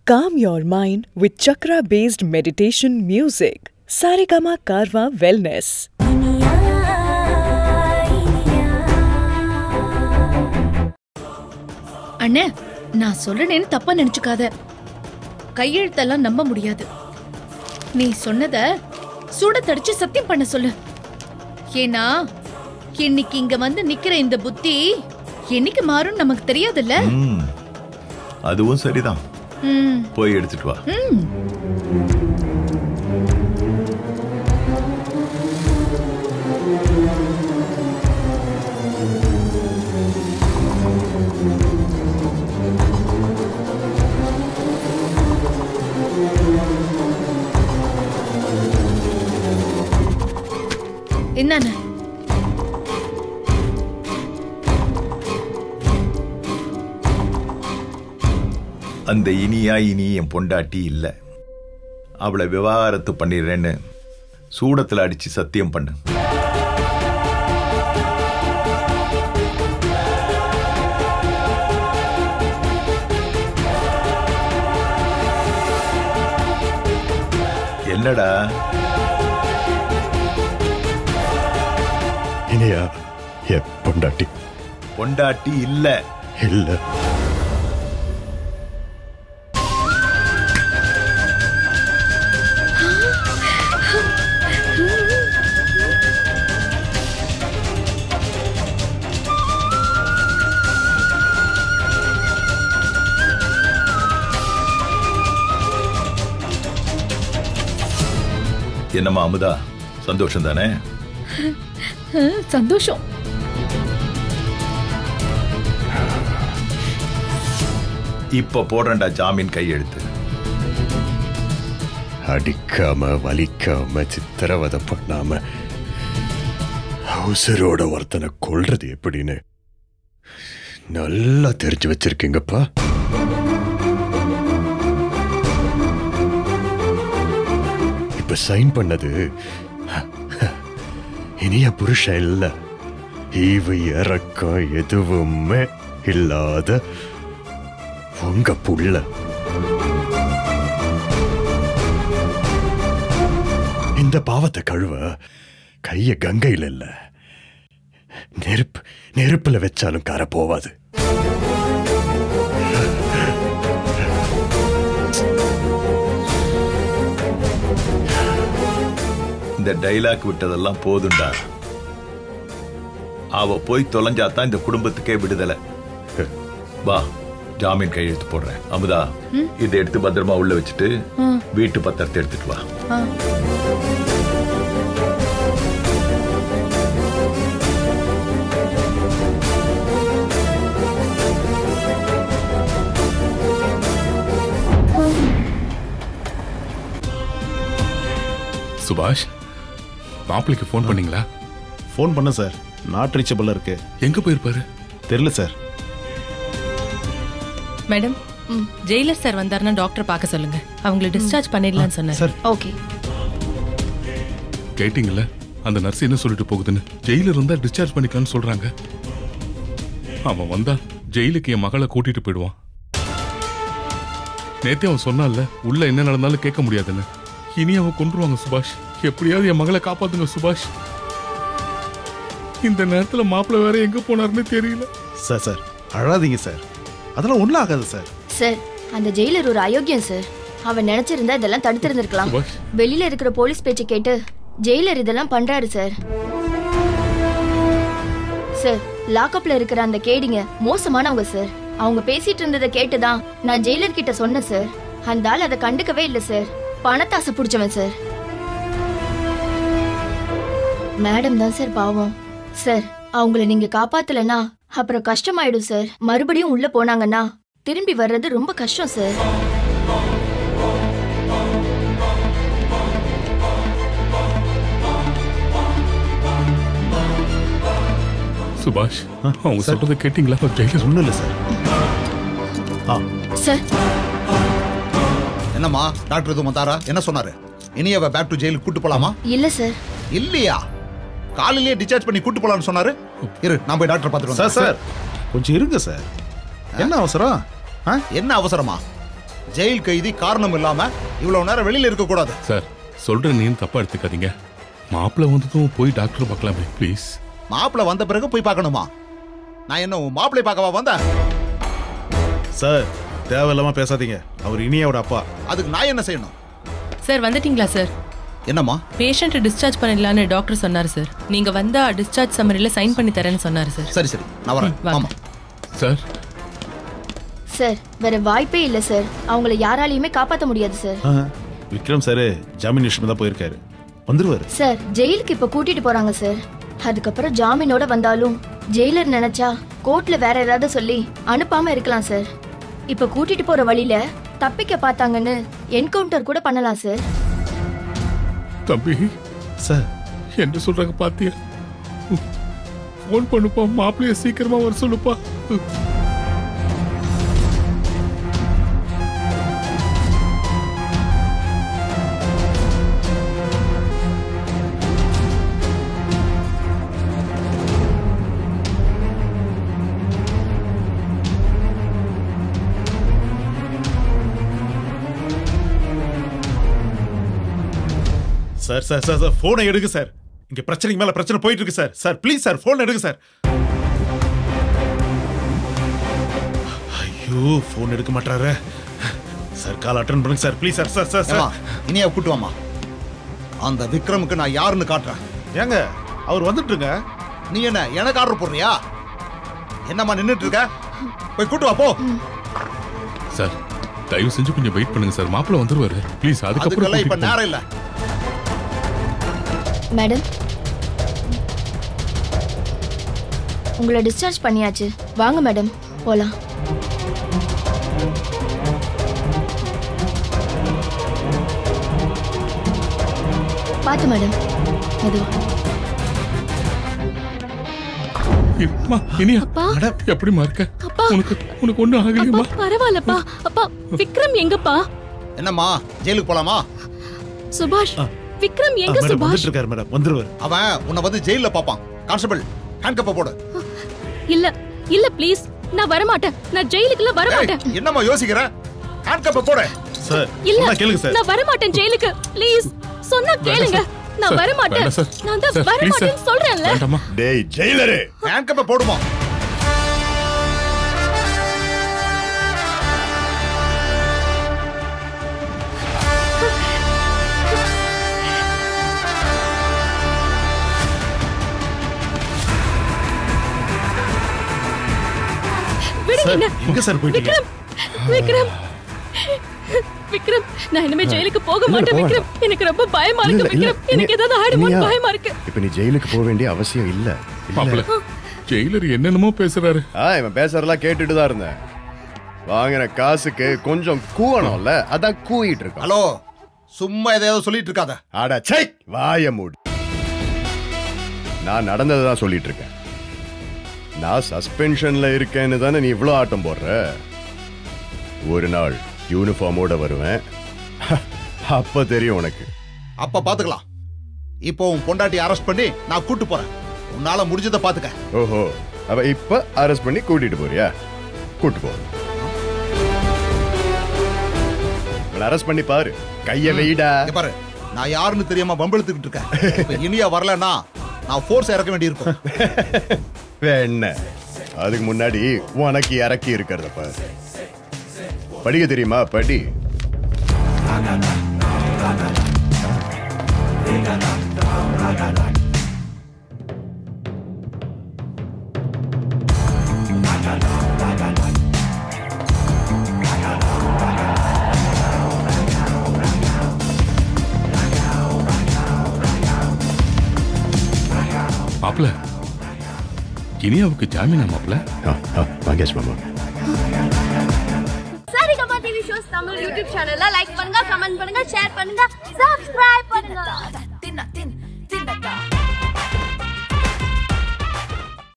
Calm your mind with chakra based meditation music. Saregama Karwa Wellness. அண்ணே நான் சொல்றேன்னு தப்பா நினைச்சுக்காத கையெழுத்தெல்லாம் நம்ப முடியாது நீ சொன்னத சுட தடிச்சு சத்தியம் பண்ண சொல்லு ஏன்னா இன்னைக்கு இங்க வந்து நிக்கிற இந்த புத்தி என்னைக்கு மாறும் நமக்கு தெரியாதுல்ல ம் அதுவும் சரிதான் ம் போய் எடுத்துட்டு வா ம் என்னண்ணே அந்த இனியா இனி என் பொண்டாட்டி இல்ல அவளை விவாகரத்து பண்ணிடுறேன்னு சூடத்துல அடிச்சு சத்தியம் பண்ணு என்னடா இனியா என் பொண்டாட்டி பொண்டாட்டி இல்ல இல்ல என்னம்மா அமுதா சந்தோஷம் தானே அஹ், சந்தோஷம் இப்ப போடுறேன்டா ஜாமீன் கையெழுத்து அடிக்காம வலிக்காம சித்திரவதை பண்ணாம அவசரோட ஒருத்தனை கொல்றது எப்படின்னு நல்லா தெரிஞ்சு வச்சிருக்கீங்கப்பா இப்ப சைன் பண்ணது இனிய புருஷன் இல்ல ஈவு இறக்கம் எதுவுமே இல்லாத உங்க புள்ள இந்த பாவத்தை கழுவ கைய கங்கையில் இல்ல நெருப்பு நெருப்புல வச்சாலும் கரை போவாது இந்த டைலாக் விட்டதெல்லாம் போதும்டா அவ போய் தொலைஞ்சாதான் இந்த குடும்பத்துக்கே விடுதலை வா ஜாமீன் கையெழுத்து போடுறேன் அமுதா இதை எடுத்து பத்திரமா உள்ள வச்சுட்டு வீட்டு பத்திரத்தை எடுத்துட்டு வா ஆ. சுபாஷ் மாப்பிளைக்கு ஃபோன் பண்ணீங்களா ஃபோன் பண்ண சார் நாட் ரீச்சபிள் இருக்கு எங்க போயிருப்பாரு தெரியல சார் மேடம் ஜெயிலர் சார் வந்தாருன்னா டாக்டர் பார்க்க சொல்லுங்க அவங்களை டிஸ்சார்ஜ் பண்ணிடலாம்னு சொன்னார் சார் ஓகே கேட்டீங்கல்ல அந்த நர்ஸ் என்ன சொல்லிட்டு போகுதுன்னு ஜெயிலர் இருந்தா டிஸ்சார்ஜ் பண்ணிக்கலாம்னு சொல்றாங்க அவன் வந்தா ஜெயிலுக்கு என் மகளை கூட்டிட்டு போயிடுவான் நேத்தே அவன் சொன்னான்ல உள்ள என்ன நடந்தாலும் கேட்க முடியாதுன்னு இனி அவன் கொன்றுவாங்க சுபாஷ் எப்படியாவது என் மகளை காப்பாத்துங்க சுபாஷ் இந்த நேரத்துல மாப்பிள்ளை வேற எங்க போனாருன்னு தெரியல சார் சார் அழாதீங்க சார் அதெல்லாம் ஒன்றும் ஆகாது சார் சார் அந்த ஜெயிலர் ஒரு அயோக்கியம் சார் அவன் நினைச்சிருந்தா இதெல்லாம் தடுத்திருந்திருக்கலாம் சுபாஷ் வெளியில இருக்கிற போலீஸ் பேச்சை கேட்டு ஜெயிலர் இதெல்லாம் பண்றாரு சார் சார் லாக்அப்ல இருக்கிற அந்த கேடிங்க மோசமானவங்க சார் அவங்க பேசிட்டு இருந்ததை கேட்டுதான் நான் ஜெயிலர் கிட்ட சொன்னேன் சார் அந்த ஆள் அதை கண்டுக்கவே இல்லை சார் பணத்தாசை பிடிச்சவன் சார் மேடம் தான் சார் பாவம் சார் அவங்கள நீங்க காப்பாத்தலனா அப்புறம் கஷ்டமாயிடும் சார் மறுபடியும் உள்ள போனாங்கன்னா திரும்பி வர்றது ரொம்ப கஷ்டம் சார் சுபாஷ் அவங்க சொல்றதை கேட்டீங்களா ஜெயிலர் ஒன்றும் இல்லை சார் ஆ சார் என்னம்மா டாக்டர் எதுவும் வந்தாரா என்ன சொன்னாரு இனி அவ பேக் டு ஜெயிலுக்கு கூட்டு போலாமா இல்ல சார் இல்லையா காலையிலேயே டிஸ்சார்ஜ் பண்ணி கூட்டு போலாம்னு சொன்னாரு இரு நான் போய் டாக்டர் பார்த்துட்டு சார் வரேன். சார் கொஞ்சம் இருங்க சார் என்ன அவசரம் ஆ என்ன அவசரமா ஜெயில் கைதி காரணம் இல்லாம இவ்வளவு நேரம் வெளியில இருக்க கூடாது சார் சொல்ற நீங்க தப்பா எடுத்துக்காதீங்க மாப்பிள்ளை வந்ததும் போய் டாக்டர் பார்க்கலாமே ப்ளீஸ் மாப்பிள்ளை வந்த பிறகு போய் பார்க்கணுமா நான் என்ன உன் மாப்பிள்ளை பார்க்கவா வந்தேன் சார் தேவையில்லாம பேசாதீங்க அவர் இனியாவோட அப்பா அதுக்கு நான் என்ன செய்யணும் சார் வந்துட்டீங்களா சார் என்னம்மா பேஷண்ட்டை டிஸ்சார்ஜ் பண்ணிடலான்னு டாக்டர் சொன்னார் சார் நீங்க வந்தா டிஸ்சார்ஜ் சம்மரியில் சைன் பண்ணி தரேன்னு சொன்னார் சார் சரி சரி நான் வரேன் வாங்க. ஆமா சார் சார் வேற வாய்ப்பே இல்ல சார் அவங்கள யாராலையுமே காப்பாத்த முடியாது சார் ஆ, விக்ரம் சார் ஜாமீன் விஷயமா தான் போயிருக்காரு வந்துருவாரு சார் ஜெயிலுக்கு இப்ப கூட்டிட்டு போறாங்க சார் அதுக்கப்புறம் ஜாமீனோட வந்தாலும் ஜெயிலர் நினைச்சா கோர்ட்ல வேற ஏதாவது சொல்லி அனுப்பாம இருக்கலாம் சார் இப்ப கூட்டிட்டு போற வழியில தப்பிக்க பார்த்தாங்கன்னு என்கவுண்டர் கூட பண்ணலாம் சார் தம்பி சார் என்ன சொல்றாங்க பாத்தியா ஃபோன் பண்ணுப்பா மாப்பிள்ளைய சீக்கிரமா வர சொல்லுப்பா சார் சார் சார் சார் போனை எடுங்க சார் இங்க பிரச்சனைக்கு மேல பிரச்சனை போயிட்டு இருக்கு sir sir please sir phone எடுங்க சார் ஐயோ போன் எடுக்க மாட்டாரு சார் கால் அட்டன் பண்ணுங்க sir please sir sir sir ஏமா சார் இனியா கூட்டு வாமா அந்த விக்ரமுக்கு நான் யாருன்னு காட்டுறேன் ஏங்க அவர் வந்துட்டுருங்க நீ என்ன எனக்கு ஆர்டர் போடுறியா என்னம்மா நின்னுட்டு இருக்க போய் கூட்டு வா போ சார் தயவு செஞ்சு கொஞ்சம் வெயிட் பண்ணுங்க சார் மாப்பிள்ளை வந்துருவாரு ப்ளீஸ் அதுக்கப்புறம் அதுக்கெல்லாம் இப்ப கூட்டிட்டு நேரம் இல்ல மேடம் உங்களை டிஸ்சார்ஜ் பண்ணியாச்சு வாங்க மேடம் போலாம் பார்த்து மேடம் மெதுவா இருமா இனியா எப்படிமா இருக்க உனக்கு உனக்கு ஒண்ணும் ஆகலையுமா பரவாயில்லப்பா அப்பா விக்ரம் எங்கப்பா என்னம்மா ஜெயிலுக்கு போலாமா சுபாஷ் விக்ரம் எங்க மேடம் சுபாஷ் வந்துட்டு இருக்காரு மேடம் வந்துருவாரு அவன் உன்னை வந்து ஜெயில பாப்பான் கான்ஸ்டபிள் ஹேண்ட் கப்ப போடு இல்ல இல்ல ப்ளீஸ் நான் வர மாட்டேன் நான் ஜெயிலுக்குள்ள வர ஏய், மாட்டேன் என்னம்மா யோசிக்கிற ஹேண்ட் கப்ப போடு சார் இல்ல சொன்னா கேளுங்க சார் நான் வர மாட்டேன் ஜெயிலுக்கு ப்ளீஸ் சொன்னா கேளுங்க நான் சார், வர மாட்டேன் வேண்டாம் சார். நான் தான் சார், வர please சார். மாட்டேன்னு சொல்றேன்ல வேண்டாமா டேய் ஜெயிலரு ஹேண்ட் கப்ப போடுமா விடுங்க சார் என்ன. எங்க சார் போயிட்டீங்க விக்ரம் விக்ரம் விக்ரம் நான் இனிமே ஜெயிலுக்கு போக இல்ல, மாட்டேன் போக விக்ரம் எனக்கு ரொம்ப பயமா இல்ல, இருக்கு இல்ல, விக்ரம் எனக்கு இனியா- ஏதாவது ஆயிடுமோன்னு இனியா, பயமா இருக்கு இப்ப நீ ஜெயிலுக்கு போக வேண்டிய அவசியம் இல்ல இல்ல. மாப்பிள்ளை ஜெயிலர் என்னென்னமோ பேசுறாரு ஆ இவன் பேசுறதெல்லாம் கேட்டுட்டு தான் இருந்தேன் வாங்கின காசுக்கு கொஞ்சம் கூவணும்ல அதான் கூயிட்டு இருக்கான் ஹலோ சும்மா எதையாவது சொல்லிட்டு இருக்காத அட சை வாய மூடு நான் நடந்ததை தான் சொல்லிட்டு இருக்கேன் நான் சஸ்பென்ஷன்ல இருக்கேன்னு தானே நீ இவ்வளோ ஆட்டம் போடுற ஒரு நாள் யூனிஃபார்மோட வருவேன் அப்ப தெரியும் உனக்கு அப்ப பாத்துக்கலாம் இப்போ உன் பொண்டாட்டி அரெஸ்ட் பண்ணி நான் கூட்டு போறேன் உன்னால முடிஞ்சதை பாத்துக்க ஓஹோ அப்ப இப்ப அரெஸ்ட் பண்ணி கூட்டிட்டு போறியா கூட்டு போ அரெஸ்ட் பண்ணி பாரு கைய வெயிடா இங்க பாரு நான் யாருன்னு தெரியாம பம்பெழுத்துக்கிட்டு இருக்கேன் இப்ப இனியா வரலன்னா நான் ஃபோர்ஸ் இறக்க வேண்டியிருக்கும் என்ன அதுக்கு முன்னாடி உனக்கு இறக்கி இருக்கிறத பாரு படிக்க தெரியுமா படி மாப்பிள்ள இனியாவுக்கு ஜாமீனா மாப்பிள்ள மகேஷ் மாமா Saregama TV shows Tamil YouTube சேனல்ல லைக் பண்ணுங்க கமெண்ட் பண்ணுங்க ஷேர் பண்ணுங்க சப்ஸ்கிரைப் பண்ணுங்க